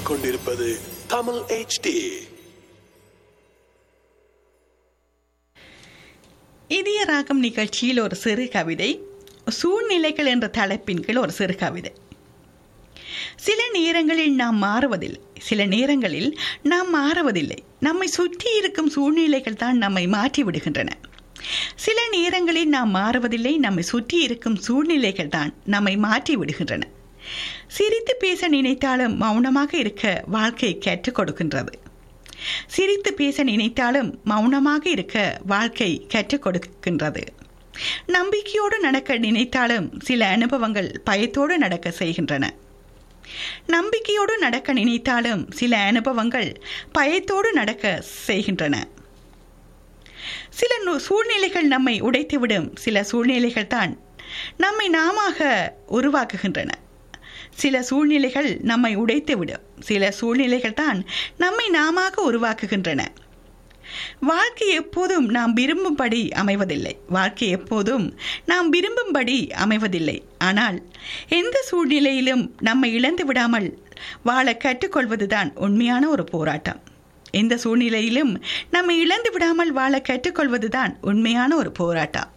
கேட்டுக்கொண்டிருப்பது தமிழ் HD இதய ராகம் நிகழ்ச்சியில் ஒரு சிறு கவிதை சூழ்நிலைகள் என்ற தலைப்பின் கீழ் ஒரு சிறு கவிதை சில நேரங்களில் நாம் மாறுவதில்லை சில நேரங்களில் நாம் மாறுவதில்லை நம்மை சுற்றி இருக்கும் சூழ்நிலைகள் தான் நம்மை மாற்றி விடுகின்றன சில நேரங்களில் நாம் மாறுவதில்லை நம்மை சுற்றி இருக்கும் சூழ்நிலைகள் தான் நம்மை மாற்றி விடுகின்றன சிரித்து பேச நினைத்தாலும் மௌனமாக இருக்க வாழ்க்கை கற்றுக் கொடுக்கின்றது சிரித்து பேச நினைத்தாலும் மௌனமாக இருக்க வாழ்க்கை கற்றுக் கொடுக்கின்றது நம்பிக்கையோடு நடக்க நினைத்தாலும் சில அனுபவங்கள் பயத்தோடு நடக்க செய்கின்றன நம்பிக்கையோடு நடக்க நினைத்தாலும் சில அனுபவங்கள் பயத்தோடு நடக்க செய்கின்றன சில நு- சூழ்நிலைகள் நம்மை உடைத்துவிடும் சில சூழ்நிலைகள் தான் நம்மை நாமாக உருவாக்குகின்றன சில சூழ்நிலைகள் நம்மை உடைத்துவிடும் சில சூழ்நிலைகள் தான் நம்மை நாமாக உருவாக்குகின்றன வாழ்க்கை எப்போதும் நாம் விரும்பும்படி அமைவதில்லை வாழ்க்கை எப்போதும் நாம் விரும்பும்படி அமைவதில்லை ஆனால் எந்த சூழ்நிலையிலும் நம்மை இழந்து விடாமல் வாழ கற்றுக்கொள்வதுதான் உண்மையான ஒரு போராட்டம் எந்த சூழ்நிலையிலும் நம்மை இழந்து விடாமல் வாழ கற்றுக்கொள்வதுதான் உண்மையான ஒரு போராட்டம்